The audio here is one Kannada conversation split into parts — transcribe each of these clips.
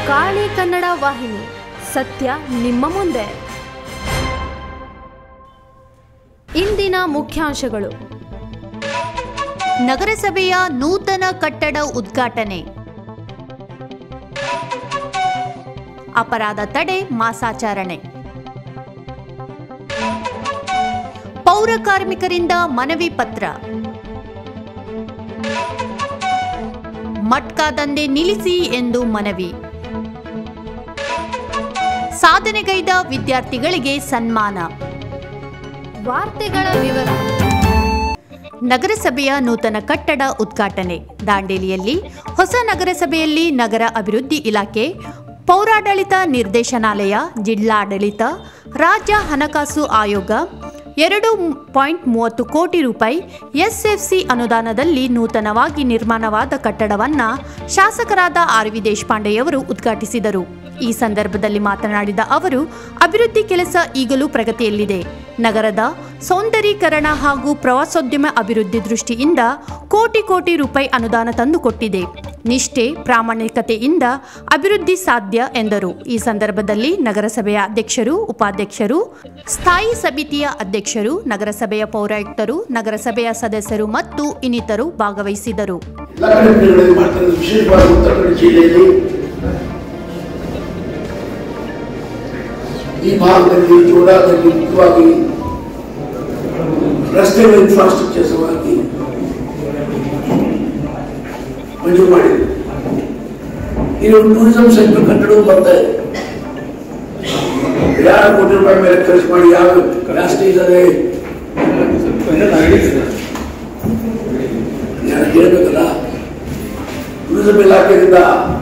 ಕಾಳಿ ಕನ್ನಡ ವಾಹಿನಿ ಸತ್ಯ ನಿಮ್ಮ ಮುಂದೆ ಇಂದಿನ ಮುಖ್ಯಾಂಶಗಳು ನಗರಸಭೆಯ ನೂತನ ಕಟ್ಟಡ ಉದ್ಘಾಟನೆ ಅಪರಾಧ ತಡೆ ಮಾಸಾಚರಣೆ ಪೌರ ಕಾರ್ಮಿಕರಿಂದ ಮನವಿ ಪತ್ರ ಮಟ್ಕಾ ದಂಧೆ ನಿಲ್ಲಿಸಿ ಎಂದು ಮನವಿ ಸಾಧನೆಗೈದ ವಿದ್ಯಾರ್ಥಿಗಳಿಗೆ ಸನ್ಮಾನ ವಾರ್ತೆಗಳ ವಿವರ ನಗರಸಭೆಯ ನೂತನ ಕಟ್ಟಡ ಉದ್ಘಾಟನೆ ದಾಂಡೇಲಿಯಲ್ಲಿ ಹೊಸ ನಗರಸಭೆಯಲ್ಲಿ ನಗರ ಅಭಿವೃದ್ಧಿ ಇಲಾಖೆ ಪೌರಾಡಳಿತ ನಿರ್ದೇಶನಾಲಯ ಜಿಲ್ಲಾಡಳಿತ ರಾಜ್ಯ ಹಣಕಾಸು ಆಯೋಗ ಎರಡು ಪಾಯಿಂಟ್ ಮೂವತ್ತು ಕೋಟಿ ರೂಪಾಯಿ ಎಸ್ಎಫ್ಸಿ ಅನುದಾನದಲ್ಲಿ ನೂತನವಾಗಿ ನಿರ್ಮಾಣವಾದ ಕಟ್ಟಡವನ್ನು ಶಾಸಕರಾದ ಆರ್ ವಿ ದೇಶಪಾಂಡೆಯವರು ಉದ್ಘಾಟಿಸಿದರು ಈ ಸಂದರ್ಭದಲ್ಲಿ ಮಾತನಾಡಿದ ಅವರು ಅಭಿವೃದ್ಧಿ ಕೆಲಸ ಈಗಲೂ ಪ್ರಗತಿಯಲ್ಲಿದೆ ನಗರದ ಸೌಂದರೀಕರಣ ಹಾಗೂ ಪ್ರವಾಸೋದ್ಯಮ ಅಭಿವೃದ್ಧಿ ದೃಷ್ಟಿಯಿಂದ ಕೋಟಿ ಕೋಟಿ ರೂಪಾಯಿ ಅನುದಾನ ತಂದುಕೊಟ್ಟಿದೆ ನಿಷ್ಠೆ ಪ್ರಾಮಾಣಿಕತೆಯಿಂದ ಅಭಿವೃದ್ಧಿ ಸಾಧ್ಯ ಎಂದರು ಈ ಸಂದರ್ಭದಲ್ಲಿ ನಗರಸಭೆಯ ಅಧ್ಯಕ್ಷರು ಉಪಾಧ್ಯಕ್ಷರು ಸ್ಥಾಯಿ ಸಮಿತಿಯ ಅಧ್ಯಕ್ಷರು ನಗರಸಭೆಯ ಪೌರಾಯುಕ್ತರು ನಗರಸಭೆಯ ಸದಸ್ಯರು ಮತ್ತು ಇನ್ನಿತರು ಭಾಗವಹಿಸಿದರು ಎಲ್ಲ ಕಡೆ ಮಾಡ್ತಾರೆ ವಿಶೇಷವಾಗಿ ಉತ್ತರ ಕನ್ನಡ ಜಿಲ್ಲೆಯಲ್ಲಿ ಈ ಭಾಗದಲ್ಲಿ ಜೋಡಾದಲ್ಲಿ ಮುಖ್ಯವಾಗಿ ರಸ್ತೆಗಳ ಇನ್ಫ್ರಾಸ್ಟ್ರಕ್ಚರ್ ಸಲುವಾಗಿ ಮಂಜೂರು ಮಾಡಿದೆ ಇದು ಟೂರಿಸಂ ಸೆಂಟರ್ ಕಟ್ಟಡವು ಬರ್ತಾ ಇದೆ ಯಾರು ಕೋಟಿ ರೂಪಾಯಿ ಮೇಲೆ ಖರ್ಚು ಮಾಡಿ ಯಾವ ಜಾಸ್ತಿ ಇದ್ದಾರೆ ಯಾರು ಹೇಳ್ಬೇಕಲ್ಲ ಟೂರಿಸಂ ಇಲಾಖೆಯಿಂದ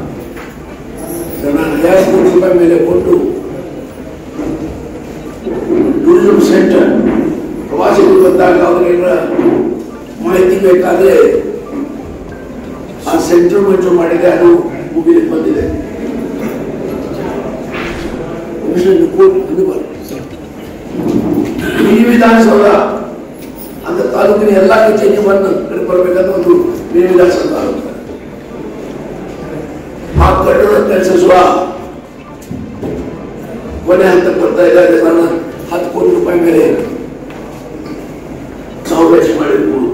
ನಾನು ಐವತ್ತು ಕೋಟಿ ರೂಪಾಯಿ ಮೇಲೆ ಕೊಟ್ಟು ಟೂರಿಸಂ ಸೆಂಟರ್ ಪ್ರವಾಸಿಗರು ಬಂದಾಗ ಅವರಿಗೆಲ್ಲ ಮಾಹಿತಿ ಬೇಕಾದ್ರೆ ಆ ಸೆಂಟರ್ ಮಂಜೂರು ಮಾಡಿದೆ ಅದು ಮುಗಿಲಿಕ್ಕೆ ಬಂದಿದೆ ಕಮಿಷನ್ ರಿಪೋರ್ಟ್ ಅದು ಬರುತ್ತೆ. ಈ ವಿಧಾನಸೌಧ ಅಂತ ತಾಲೂಕಿನ ಎಲ್ಲ ಕಚೇರಿಯನ್ನು ಕಡೆ ಬರಬೇಕಂದ್ರೆ ಒಂದು ಮಿನಿ ವಿಧಾನಸೌಧ ಆಗುತ್ತೆ ಆ ಕಟ್ಟಡ ಕೆಲಸಿಸುವ ಕೊನೆ ಹಂತಕ್ಕೆ ಬರ್ತಾ ಇದ್ದಾರೆ ನಾನು ಹತ್ತು ಕೋಟಿ ರೂಪಾಯಿ ಮೇಲೆ ಸಮಾವೇಶ ಮಾಡಿರ್ಬೋದು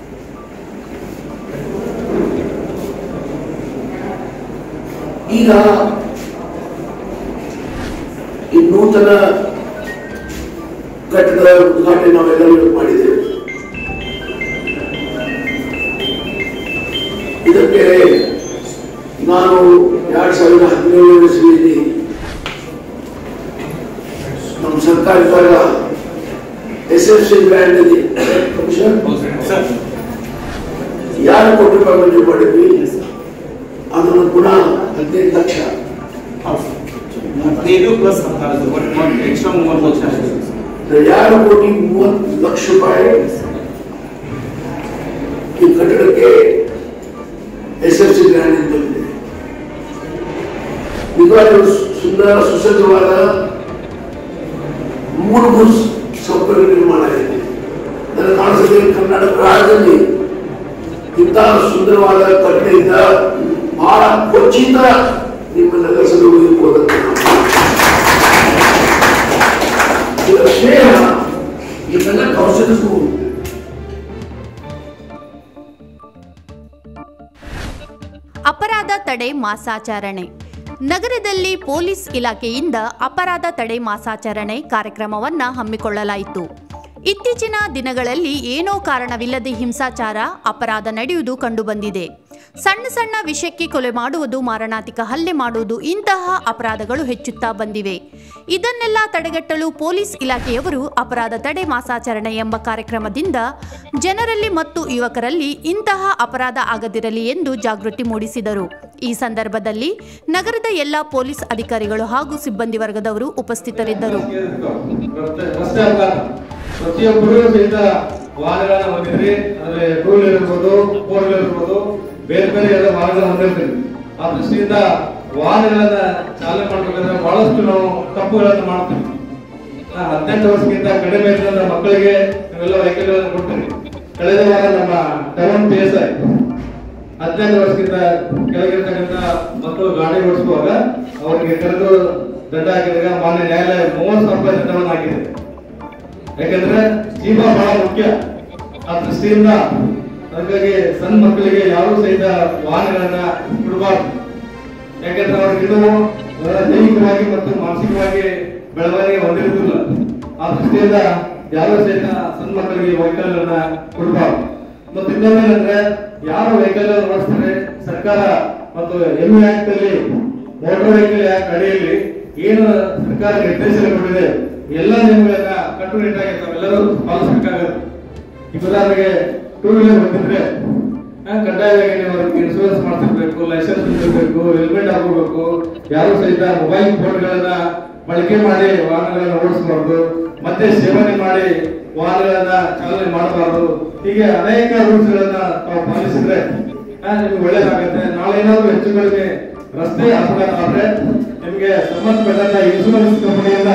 ಈಗ ಈ ನೂತನ ಕಟ್ಟಡದ ಉದ್ಘಾಟನೆ ನಾವೆಲ್ಲರೂ ಇವತ್ತು ಮಾಡಿದ್ದೇವೆ ಇದಕ್ಕೆ ನಾನು ಎರಡ್ ಸಾವಿರದ ಹದಿನೇಳು ಇಸ್ವಿಯಲ್ಲಿ ನಮ್ಮ ಸರ್ಕಾರ ಇದ್ದಾಗ ಎಸ್ ಎಫ್ ಸಿ ಬ್ರ್ಯಾಂಡ್ ಅಲ್ಲಿ ಕಮಿಷನ್ ಯಾರು ಕೋಟಿ ರೂಪಾಯಿ ಮಂಜೂರು ಮಾಡಿದ್ವಿ ಅದನ್ನು ಪುನಃ ಹದಿನೈದು ಲಕ್ಷ ಹದಿನೈದು ಪ್ಲಸ್ ಹದಿನಾರು ಒಟ್ಟು ಎಕ್ಸ್ಟ್ರಾ ಮೂವತ್ತು ಲಕ್ಷ ಆಗಿದೆ ಎರಡು ಕೋಟಿ ಮೂವತ್ತು ಲಕ್ಷ ರೂಪಾಯಿ ಈ ಕಟ್ಟಡಕ್ಕೆ ಎಸ್ ಎಫ್ ಸಿ ಗ್ರ್ಯಾಂಡ್ ಅಂತ ಬಂದಿದೆ ನಿಜವಾಗ್ಲೂ ಸುಂದರ ಸುಸಜ್ಜವಾದ ಮೂಲಭೂತ ಸೌಕರ್ಯ ನಿರ್ಮಾಣ ಇದೆ ನನ್ನ ಕಾಣಿಸಿದೆ ಕರ್ನಾಟಕ ರಾಜ್ಯದಲ್ಲಿ ಇಂತಹ ಸುಂದರವಾದ ಕಟ್ಟಡ ಇದ್ದ ಬಹಳ ಕ್ವಚಿತ ನಿಮ್ಮ ನಗರಸಭೆ ಇರ್ಬೋದಂತ ಇದರ ಶ್ರೇಯ ನಿಮ್ಮೆಲ್ಲ ಕೌಶಲ್ಯಕ್ಕೂ ಅಪರಾಧ ತಡೆ ಮಾಸಾಚರಣೆ ನಗರದಲ್ಲಿ ಪೊಲೀಸ್ ಇಲಾಖೆಯಿಂದ ಅಪರಾಧ ತಡೆ ಮಾಸಾಚರಣೆ ಕಾರ್ಯಕ್ರಮವನ್ನು ಹಮ್ಮಿಕೊಳ್ಳಲಾಯಿತು ಇತ್ತೀಚಿನ ದಿನಗಳಲ್ಲಿ ಏನೋ ಕಾರಣವಿಲ್ಲದೆ ಹಿಂಸಾಚಾರ ಅಪರಾಧ ನಡೆಯುವುದು ಕಂಡುಬಂದಿದೆ ಸಣ್ಣ ಸಣ್ಣ ವಿಷಯಕ್ಕೆ ಕೊಲೆ ಮಾಡುವುದು ಮಾರಣಾಂತಿಕ ಹಲ್ಲೆ ಮಾಡುವುದು ಇಂತಹ ಅಪರಾಧಗಳು ಹೆಚ್ಚುತ್ತಾ ಬಂದಿವೆ ಇದನ್ನೆಲ್ಲ ತಡೆಗಟ್ಟಲು ಪೊಲೀಸ್ ಇಲಾಖೆಯವರು ಅಪರಾಧ ತಡೆ ಮಾಸಾಚರಣೆ ಎಂಬ ಕಾರ್ಯಕ್ರಮದಿಂದ ಜನರಲ್ಲಿ ಮತ್ತು ಯುವಕರಲ್ಲಿ ಇಂತಹ ಅಪರಾಧ ಆಗದಿರಲಿ ಎಂದು ಜಾಗೃತಿ ಮೂಡಿಸಿದರು ಈ ಸಂದರ್ಭದಲ್ಲಿ ನಗರದ ಎಲ್ಲ ಪೊಲೀಸ್ ಅಧಿಕಾರಿಗಳು ಹಾಗೂ ಸಿಬ್ಬಂದಿ ವರ್ಗದವರು ಉಪಸ್ಥಿತರಿದ್ದರು ರಸ್ತೆ ರಸ್ತೆ ಅಪಘಾತ ಪ್ರತಿಯೊಬ್ಬರು ಸಹಿತ ವಾಹನಗಳನ್ನ ಹೊಂದಿದ್ರಿ ಅಂದ್ರೆ ಟೂ ವೀಲರ್ ಇರ್ಬೋದು ಫೋರ್ ವೀಲರ್ ಇರ್ಬೋದು ಬೇರೆ ಬೇರೆ ಎಲ್ಲ ವಾಹನಗಳನ್ನ ಹೊಂದಿರ್ತೀವಿ ಆ ದೃಷ್ಟಿಯಿಂದ ವಾಹನಗಳನ್ನ ಚಾಲನೆ ಮಾಡ್ಬೇಕಾದ್ರೆ ಬಹಳಷ್ಟು ನಾವು ತಪ್ಪುಗಳನ್ನ ಮಾಡ್ತೀವಿ ನಾ ಹದಿನೆಂಟು ವರ್ಷಕ್ಕಿಂತ ಕಡಿಮೆ ಇದ್ದಂತ ಮಕ್ಕಳಿಗೆ ನಾವೆಲ್ಲ ವೆಹಿಕಲ್ ಕೊಡ್ತೀವಿ ಕಳೆದ ವಾರ ನಮ್ಮ ಟೌನ್ ಪಿ ಎಸ್ ಐ ಹದಿನೈದು ವರ್ಷಕ್ಕಿಂತ ಕೆಳಗಿರ್ತಕ್ಕಂಥ ಮಕ್ಕಳು ಗಾಡಿ ಓಡಿಸುವಾಗ ಅವರಿಗೆ ಕರೆದು ದಂಡ ಹಾಕಿದಾಗ ಮಾನ್ಯ ನ್ಯಾಯಾಲಯ ಮೂವತ್ತು ಸಾವಿರ ರೂಪಾಯಿ ದಂಡವನ್ನು ಹಾಕಿದೆ ಯಾಕಂದ್ರೆ ಜೀವ ಬಹಳ ಮುಖ್ಯ ಆ ದೃಷ್ಟಿಯಿಂದ ಹಾಗಾಗಿ ಸಣ್ಣ ಮಕ್ಕಳಿಗೆ ಯಾರು ಸಹಿತ ವಾಹನಗಳನ್ನ ಬಿಡಬಾರ್ದು ಯಾಕಂದ್ರೆ ಅವ್ರಿಗೆ ಇನ್ನೂ ಆ, ದೈಹಿಕವಾಗಿ ಮತ್ತು ಮಾನಸಿಕವಾಗಿ ಬೆಳವಣಿಗೆ ಹೊಂದಿರುವುದಿಲ್ಲ ಆ ದೃಷ್ಟಿಯಿಂದ ಯಾರು ಸಹಿತ ಸಣ್ಣ ಮಕ್ಕಳಿಗೆ ವೆಹಿಕಲ್ ಅನ್ನ ಕೊಡಬಾರ್ದು ಮತ್ತು ಇನ್ನೊಂದೇನಂದ್ರೆ ಯಾರು ವೆಹಿಕಲ್ ಓಡಿಸ್ತಾರೆ ಸರ್ಕಾರ ಮತ್ತು ಎಂ ಆಕ್ಟ್ ಅಲ್ಲಿ ಮೋಟಾರ್ ವೆಹಿಕಲ್ ಆಕ್ಟ್ ಅಡಿಯಲ್ಲಿ ಏನು ಸರ್ಕಾರ ನಿರ್ದೇಶನ ಕೊಟ್ಟಿದೆ ಎಲ್ಲ ನಿಯಮಗಳನ್ನ ಕಟ್ಟುನಿಟ್ಟಾಗಿ ತಾವೆಲ್ಲರೂ ಪಾಲಿಸಬೇಕಾಗುತ್ತೆ ಈಗ ಉದಾಹರಣೆಗೆ ಟೂ ವೀಲರ್ ಬಂದಿದ್ರೆ ಆ, ಕಡ್ಡಾಯವಾಗಿ ನೀವು ಇನ್ಶೂರೆನ್ಸ್ ಮಾಡ್ತಿರ್ಬೇಕು ಲೈಸೆನ್ಸ್ ಇರಬೇಕು ಹೆಲ್ಮೆಟ್ ಹಾಕೋಬೇಕು ಯಾರು ಸಹಿತ ಮೊಬೈಲ್ ಫೋನ್ಗಳನ್ನ ಬಳಕೆ ಮಾಡಿ ವಾಹನಗಳನ್ನ ಓಡಿಸಬಾರ್ದು ಮತ್ತೆ ಸೇವನೆ ಮಾಡಿ ವಾಹನಗಳನ್ನ ಚಾಲನೆ ಮಾಡಬಾರ್ದು ಹೀಗೆ ಅನೇಕ ರೂಲ್ಸ್ ಗಳನ್ನ ತಾವು ಪಾಲಿಸಿದ್ರೆ ಆ, ನಿಮ್ಗೆ ಒಳ್ಳೇದಾಗುತ್ತೆ ನಾಳೆ ಏನಾದ್ರು ಹೆಚ್ಚು ಕಡಿಮೆ ರಸ್ತೆ ಅಪಘಾತ ಆದ್ರೆ ನಿಮ್ಗೆ ಸಂಬಂಧಪಟ್ಟಂತ ಇನ್ಶೂರೆನ್ಸ್ ಕಂಪನಿಯಿಂದ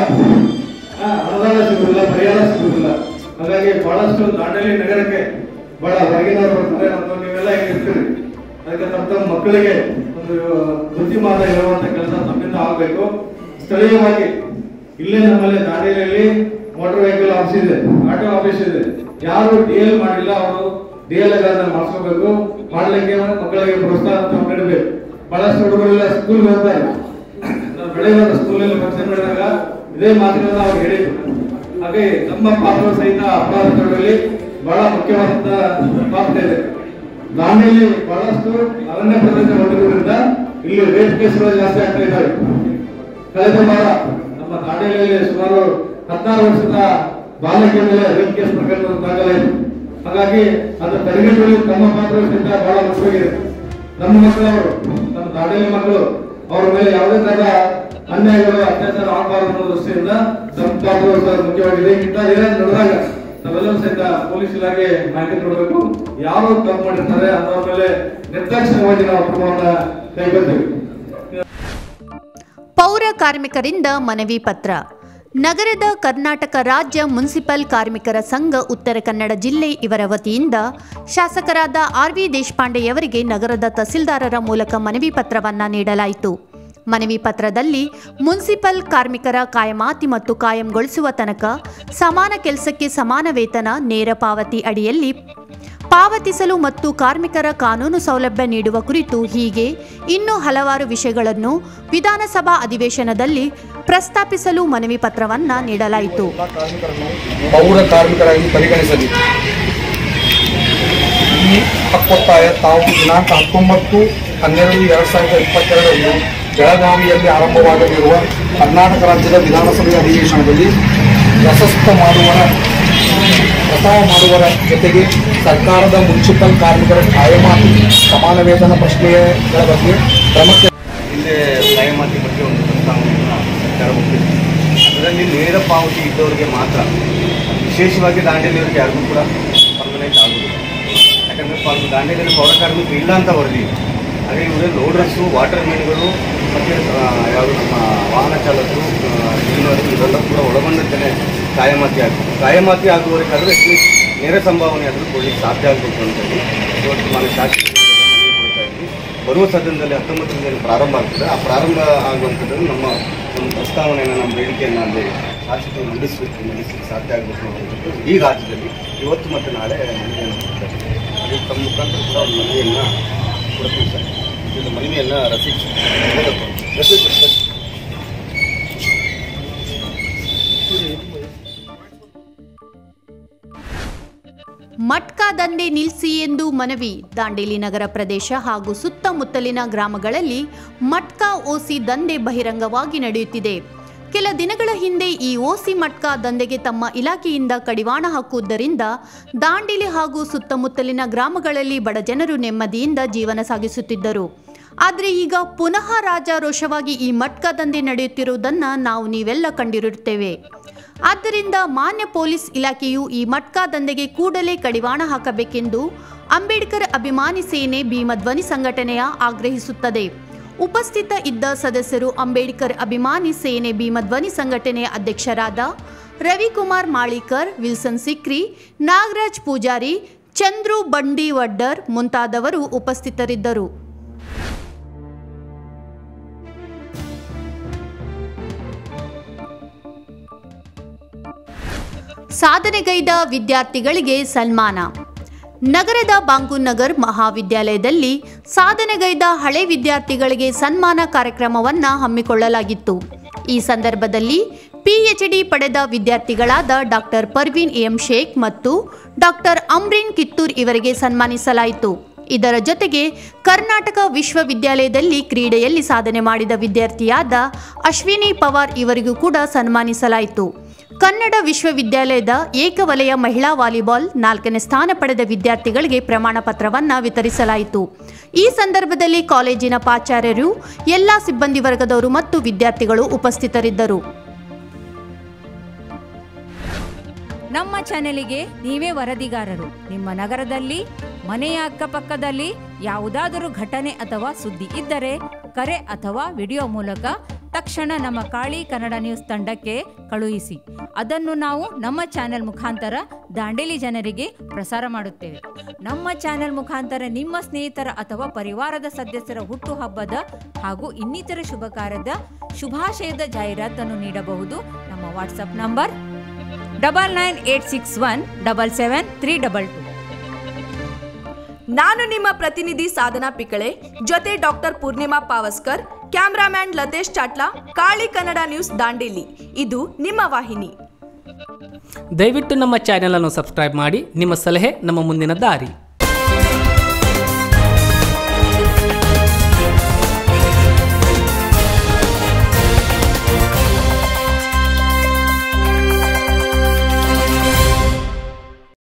ಆ, ಅನುದಾನ ಸಿಗುದಿಲ್ಲ ಪರಿಹಾರ ಸಿಗುದಿಲ್ಲ ಹಾಗಾಗಿ ಬಹಳಷ್ಟು ದಾಂಡೇಲಿ ನಗರಕ್ಕೆ ಬಹಳ ಹೊರಗಿನವರು ಬರ್ತಾರೆ ಮತ್ತು ನೀವೆಲ್ಲ ಈಗ ಇರ್ತೀರಿ ಅದಕ್ಕೆ ತಮ್ಮ ತಮ್ಮ ಮಕ್ಕಳಿಗೆ ಒಂದು ಬುದ್ಧಿಮಾನ ಇರುವಂತ ಕೆಲಸ ತಮ್ಮಿಂದ ಆಗಬೇಕು ಸ್ಥಳೀಯವಾಗಿ ಇಲ್ಲೇ ನಮ್ಮಲ್ಲಿ ದಾಂಡೇಲಿಯಲ್ಲಿ ಮೋಟಾರ್ ವೆಹಿಕಲ್ ಆಫೀಸ್ ಇದೆ ಆಟೋ ಆಫೀಸ್ ಇದೆ ಯಾರು ಡಿ ಎಲ್ ಮಾಡಿಲ್ಲ ಅವರು ಡಿ ಎಲ್ ಗಳನ್ನ ಮಾಡಿಸ್ಕೋಬೇಕು ಮಾಡ್ಲಿಕ್ಕೆ ಮಕ್ಕಳಿಗೆ ಪ್ರೋತ್ಸಾಹ ಅಂತ ನೀಡಬೇಕು ಬಹಳಷ್ಟು ಹುಡುಗರೆಲ್ಲ ಸ್ಕೂಲ್ ಹೋಗ್ತಾರೆ ನಾವು ಬೆಳಗ್ಗೆ ಸ್ಕೂಲಲ್ಲಿ ಫಂಕ್ಷನ್ ಮಾಡಿದಾಗ ಇದೇ ಮಾತುಗಳನ್ನ ಅವ್ರು ಹೇಳಿದ್ರು ಹಾಗೆ ನಮ್ಮ ಪಾತ್ರ ಸಹಿತ ಅಪರಾಧ ತಡೆಯಲ್ಲಿ ಬಹಳ ಮುಖ್ಯವಾದಂತ ಪಾತ್ರ ಇದೆ ದಾಂಡೇಲಿ ಬಹಳಷ್ಟು ಅರಣ್ಯ ಪ್ರದೇಶ ಹೊಂದಿರುವುದರಿಂದ ಇಲ್ಲಿ ರೇಪ್ ಕೇಸ್ಗಳು ಜಾಸ್ತಿ ಆಗ್ತಾ ಇದ್ದಾವೆ ಕಳೆದ ವಾರ ನಮ್ಮ ದಾಂಡೇಲಿಯಲ್ಲಿ ಸುಮಾರು ಹದಿನಾರು ವರ್ಷದ ಬಾಲಕಿಯ ಮೇಲೆ ರೇಪ್ ಕೇಸ್ ಪ್ರಕರಣ ದಾಖಲಾಯಿತು ಹಾಗಾಗಿ ಅದರ ತಡೆಗಟ್ಟುವಲ್ಲಿ ತಮ್ಮ ಪಾತ್ರ ಸಹಿತ ಬಹಳ ಮುಖ್ಯವಾಗಿದೆ ನಮ್ಮ ಮಕ್ಕಳವರು ನಮ್ಮ ದಾಂಡೇಲಿ ಮಕ್ಕಳು ಅವ್ರ ಮೇಲೆ ಯಾವುದೇ ತರಹ ಅನ್ಯಾಯಗಳು ಅತ್ಯಾಚಾರ ಆಗಬಾರದು ಅನ್ನೋ ದೃಷ್ಟಿಯಿಂದ ತಮ್ಮ ಪಾತ್ರ ಸಹ ಮುಖ್ಯವಾಗಿದೆ ಇಂಥ ಏನಾದ್ರು ನಡೆದಾಗ ನಾವೆಲ್ಲರೂ ಸಹಿತ ಪೊಲೀಸ್ ಇಲಾಖೆ ಮಾಹಿತಿ ಕೊಡಬೇಕು ಯಾರು ತಪ್ಪು ಮಾಡಿರ್ತಾರೆ ಅದರ ಮೇಲೆ ನಿರ್ದಾಕ್ಷಿಣ್ಯವಾಗಿ ನಾವು ಕ್ರಮವನ್ನ ಕೈಗೊಳ್ತೇವೆ ಪೌರ ಕಾರ್ಮಿಕರಿಂದ ಮನವಿ ಪತ್ರ ನಗರದ ಕರ್ನಾಟಕ ರಾಜ್ಯ ಮುನ್ಸಿಪಲ್ ಕಾರ್ಮಿಕರ ಸಂಘ ಉತ್ತರ ಕನ್ನಡ ಜಿಲ್ಲೆ ಇವರ ವತಿಯಿಂದ ಶಾಸಕರಾದ ಆರ್ ವಿ ದೇಶಪಾಂಡೆಯವರಿಗೆ ನಗರದ ತಹಸೀಲ್ದಾರರ ಮೂಲಕ ಮನವಿ ಪತ್ರವನ್ನು ನೀಡಲಾಯಿತು ಮನವಿ ಪತ್ರದಲ್ಲಿ ಮುನ್ಸಿಪಲ್ ಕಾರ್ಮಿಕರ ಕಾಯಮಾತಿ ಮತ್ತು ಕಾಯಂಗೊಳಿಸುವ ತನಕ ಸಮಾನ ಕೆಲಸಕ್ಕೆ ಸಮಾನ ವೇತನ ನೇರ ಪಾವತಿ ಅಡಿಯಲ್ಲಿ ಪಾವತಿಸಲು ಮತ್ತು ಕಾರ್ಮಿಕರ ಕಾನೂನು ಸೌಲಭ್ಯ ನೀಡುವ ಕುರಿತು ಹೀಗೆ ಇನ್ನೂ ಹಲವಾರು ವಿಷಯಗಳನ್ನು ವಿಧಾನಸಭಾ ಅಧಿವೇಶನದಲ್ಲಿ ಪ್ರಸ್ತಾಪಿಸಲು ಮನವಿ ಪತ್ರವನ್ನು ನೀಡಲಾಯಿತು ಎಲ್ಲ ಕಾರ್ಮಿಕರನ್ನು ಪೌರ ಕಾರ್ಮಿಕರಾಗಿ ಪರಿಗಣಿಸಬೇಕು ಈ ಹಕ್ಕೊತ್ತಾಯ ತಾವು ದಿನಾಂಕ ಹತ್ತೊಂಬತ್ತು ಹನ್ನೆರಡು ಎರಡ್ ಸಾವಿರದ ಇಪ್ಪತ್ತೆರಡರಂದು ಬೆಳಗಾವಿಯಲ್ಲಿ ಆರಂಭವಾಗಲಿರುವ ಕರ್ನಾಟಕ ರಾಜ್ಯದ ವಿಧಾನಸಭೆಯ ಅಧಿವೇಶನದಲ್ಲಿ ಪ್ರಶಸ್ತ ಮಾಡುವರ ಪ್ರಸ್ತಾವ ಮಾಡುವರ ಜೊತೆಗೆ ಸರ್ಕಾರದ ಮುನ್ಸಿಪಲ್ ಕಾರ್ಮಿಕರ ಕಾಯಮಾತಿ ಸಮಾನ ವೇತನ ಪ್ರಶ್ನೆಗಳ ಬಗ್ಗೆ ಕ್ರಮಕ್ಕೆ ಹಿಂದೆ ಕಾಯಮಾತಿ ಬಗ್ಗೆ ಒಂದು ಪ್ರಸ್ತಾವನೆಯನ್ನು ಸರ್ಕಾರ ಒಪ್ಪಿದೆ ಅದರಲ್ಲಿ ನೇರ ಪಾವತಿ ಇದ್ದವರಿಗೆ ಮಾತ್ರ ವಿಶೇಷವಾಗಿ ದಾಂಡೇಲಿಯವರಿಗೆ ಯಾರಿಗೂ ಕೂಡ ಪರ್ಮನೆಂಟ್ ಆಗುವುದಿಲ್ಲ ಯಾಕಂದರೆ ಪಾಲ್ ದಾಂಡೇಲಿಯಲ್ಲಿ ಪೌರ ಕಾರ್ಮಿಕರು ಇಲ್ಲ ಅಂತ ವರದಿ ಇದೆ. ಹಾಗೆ ಇವರೇ ಲೋಡರ್ಸು ವಾಟರ್ ಮ್ಯಾನ್ಗಳು ಮತ್ತು ಯಾವುದು ನಮ್ಮ ವಾಹನ ಚಾಲಕರು ಕ್ಲೀನರ್ ಇವೆಲ್ಲ ಕೂಡ ಒಳಗೊಂಡಂತೆ ಕಾಯಮಾತಿ ಆಗಬೇಕು ಕಾಯಮಾತಿ ಆಗುವವರೆಗಾದರೂ ಅಟ್ಲೀಸ್ಟ್ ನೇರ ಸಂಭಾವನೆ ಆದರೂ ಕೊಡಲಿಕ್ಕೆ ಸಾಧ್ಯ ಆಗಬೇಕು ಅಂತ ಹೇಳಿ ಇವತ್ತು ನಾನು ಶಾಸಕರಿಗೆ ಮನವಿ ಕೊಡ್ತಾ ಇದ್ದೀನಿ ಬರುವ ಸದನದಲ್ಲಿ ಹತ್ತೊಂಬತ್ತರಿಂದ ಏನು ಪ್ರಾರಂಭ ಆಗ್ತದೆ ಆ ಪ್ರಾರಂಭ ಆಗುವಂಥದ್ದು ನಮ್ಮ ನಮ್ಮ ಪ್ರಸ್ತಾವನೆಯನ್ನು ನಮ್ಮ ಬೇಡಿಕೆಯನ್ನು ಅಲ್ಲಿ ಶಾಸಕರು ಮಂಡಿಸಬೇಕು ಮಂಡಿಸಲಿಕ್ಕೆ ಸಾಧ್ಯ ಆಗಬೇಕು ಅನ್ನೋದು ಈ ರಾಜ್ಯದಲ್ಲಿ ಇವತ್ತು ಮತ್ತು ನಾಳೆ ಮನವಿಯನ್ನು ಕೊಡ್ತಾರೆ ಹಾಗೆ ತಮ್ಮ ಮುಖಾಂತರ ಕೂಡ ಒಂದು ಮನವಿಯನ್ನು ಕೊಡ್ತೀವಿ ಸರ್ ಇದು ಮನವಿಯನ್ನು ರಸೀದ್ ರಸೀದ್ ರಸೀದ್ ಮಟ್ಕಾ ದಂಧೆ ನಿಲ್ಲಿಸಿ ಎಂದು ಮನವಿ ದಾಂಡೇಲಿ ನಗರ ಪ್ರದೇಶ ಹಾಗೂ ಸುತ್ತಮುತ್ತಲಿನ ಗ್ರಾಮಗಳಲ್ಲಿ ಮಟ್ಕಾ ಓಸಿ ದಂಧೆ ಬಹಿರಂಗವಾಗಿ ನಡೆಯುತ್ತಿದೆ ಕೆಲ ದಿನಗಳ ಹಿಂದೆ ಈ ಓಸಿ ಮಟ್ಕಾ ದಂಧೆಗೆ ತಮ್ಮ ಇಲಾಖೆಯಿಂದ ಕಡಿವಾಣ ಹಾಕುವುದರಿಂದ ದಾಂಡೇಲಿ ಹಾಗೂ ಸುತ್ತಮುತ್ತಲಿನ ಗ್ರಾಮಗಳಲ್ಲಿ ಬಡ ಜನರು ನೆಮ್ಮದಿಯಿಂದ ಜೀವನ ಸಾಗಿಸುತ್ತಿದ್ದರು ಆದರೆ ಈಗ ಪುನಃ ರಾಜಾರೋಷವಾಗಿ ಈ ಮಟ್ಕಾ ದಂಧೆ ನಡೆಯುತ್ತಿರುವುದನ್ನು ನಾವು ನೀವೆಲ್ಲ ಕಂಡಿರುತ್ತೇವೆ ಆದ್ದರಿಂದ ಮಾನ್ಯ ಪೊಲೀಸ್ ಇಲಾಖೆಯು ಈ ಮಟ್ಕಾ ದಂಧೆಗೆ ಕೂಡಲೇ ಕಡಿವಾಣ ಹಾಕಬೇಕೆಂದು ಅಂಬೇಡ್ಕರ್ ಅಭಿಮಾನಿ ಸೇನೆ ಭೀಮಧ್ವನಿ ಸಂಘಟನೆಯ ಆಗ್ರಹಿಸುತ್ತದೆ ಉಪಸ್ಥಿತ ಇದ್ದ ಸದಸ್ಯರು ಅಂಬೇಡ್ಕರ್ ಅಭಿಮಾನಿ ಸೇನೆ ಭೀಮಧ್ವನಿ ಸಂಘಟನೆಯ ಅಧ್ಯಕ್ಷರಾದ ರವಿಕುಮಾರ್ ಮಾಳಿಕರ್ ವಿಲ್ಸನ್ ಸಿಕ್ರಿ ನಾಗರಾಜ್ ಪೂಜಾರಿ ಚಂದ್ರು ಬಂಡಿವಡ್ಡರ್ ಮುಂತಾದವರು ಉಪಸ್ಥಿತರಿದ್ದರು ಸಾಧನೆಗೈದ ವಿದ್ಯಾರ್ಥಿಗಳಿಗೆ ಸನ್ಮಾನ ನಗರದ ಬಾಂಗುನಗರ್ ಮಹಾವಿದ್ಯಾಲಯದಲ್ಲಿ ಸಾಧನೆಗೈದ ಹಳೆ ವಿದ್ಯಾರ್ಥಿಗಳಿಗೆ ಸನ್ಮಾನ ಕಾರ್ಯಕ್ರಮವನ್ನು ಹಮ್ಮಿಕೊಳ್ಳಲಾಗಿತ್ತು ಈ ಸಂದರ್ಭದಲ್ಲಿ ಪಿಎಚ್ಡಿ ಪಡೆದ ವಿದ್ಯಾರ್ಥಿಗಳಾದ ಡಾಕ್ಟರ್ ಪರ್ವೀನ್ ಎಂ ಶೇಖ್ ಮತ್ತು ಡಾಕ್ಟರ್ ಅಮ್ರೀನ್ ಕಿತ್ತೂರ್ ಇವರಿಗೆ ಸನ್ಮಾನಿಸಲಾಯಿತು ಇದರ ಜೊತೆಗೆ ಕರ್ನಾಟಕ ವಿಶ್ವವಿದ್ಯಾಲಯದಲ್ಲಿ ಕ್ರೀಡೆಯಲ್ಲಿ ಸಾಧನೆ ಮಾಡಿದ ವಿದ್ಯಾರ್ಥಿಯಾದ ಅಶ್ವಿನಿ ಪವಾರ್ ಇವರಿಗೂ ಕೂಡ ಸನ್ಮಾನಿಸಲಾಯಿತು ಕನ್ನಡ ವಿಶ್ವವಿದ್ಯಾಲಯದ ಏಕವಲಯ ಮಹಿಳಾ ವಾಲಿಬಾಲ್ ನಾಲ್ಕನೇ ಸ್ಥಾನ ಪಡೆದ ವಿದ್ಯಾರ್ಥಿಗಳಿಗೆ ಪ್ರಮಾಣ ಪತ್ರವನ್ನು ವಿತರಿಸಲಾಯಿತು ಈ ಸಂದರ್ಭದಲ್ಲಿ ಕಾಲೇಜಿನ ಪ್ರಾಚಾರ್ಯರು ಎಲ್ಲ ಸಿಬ್ಬಂದಿ ವರ್ಗದವರು ಮತ್ತು ವಿದ್ಯಾರ್ಥಿಗಳು ಉಪಸ್ಥಿತರಿದ್ದರು ನಮ್ಮ ಚಾನೆಲಿಗೆ ನೀವೇ ವರದಿಗಾರರು ನಿಮ್ಮ ನಗರದಲ್ಲಿ ಮನೆಯ ಅಕ್ಕಪಕ್ಕದಲ್ಲಿ ಯಾವುದಾದರೂ ಘಟನೆ ಅಥವಾ ಸುದ್ದಿ ಇದ್ದರೆ ಕರೆ ಅಥವಾ ವಿಡಿಯೋ ಮೂಲಕ ತಕ್ಷಣ ನಮ್ಮ ಕಾಳಿ ಕನ್ನಡ ನ್ಯೂಸ್ ತಂಡಕ್ಕೆ ಕಳುಹಿಸಿ ಅದನ್ನು ನಾವು ನಮ್ಮ ಚಾನೆಲ್ ಮುಖಾಂತರ ದಾಂಡೇಲಿ ಜನರಿಗೆ ಪ್ರಸಾರ ಮಾಡುತ್ತೇವೆ ನಮ್ಮ ಚಾನೆಲ್ ಮುಖಾಂತರ ನಿಮ್ಮ ಸ್ನೇಹಿತರ ಅಥವಾ ಪರಿವಾರದ ಸದಸ್ಯರ ಹುಟ್ಟುಹಬ್ಬದ ಹಾಗೂ ಇನ್ನಿತರ ಶುಭ ಕಾರ್ಯದ ಶುಭಾಶಯದ ಜಾಹೀರಾತನ್ನು ನೀಡಬಹುದು ನಮ್ಮ WhatsApp number double nine eight six one double seven three double two ನಾನು ನಿಮ್ಮ ಪ್ರತಿನಿಧಿ ಸಾಧನಾ ಪಿಕಳೆ ಜೊತೆ doctor Poornima Pavaskar cameraman Latesh Chatla Kali Kannada news Dandeli ಇದು ನಿಮ್ಮ ವಾಹಿನಿ ದಯವಿಟ್ಟು ನಮ್ಮ ಚಾನೆಲ್ ಅನ್ನು ಸಬ್ಸ್ಕ್ರೈಬ್ ಮಾಡಿ ನಿಮ್ಮ ಸಲಹೆ ನಮ್ಮ ಮುಂದಿನ ದಾರಿ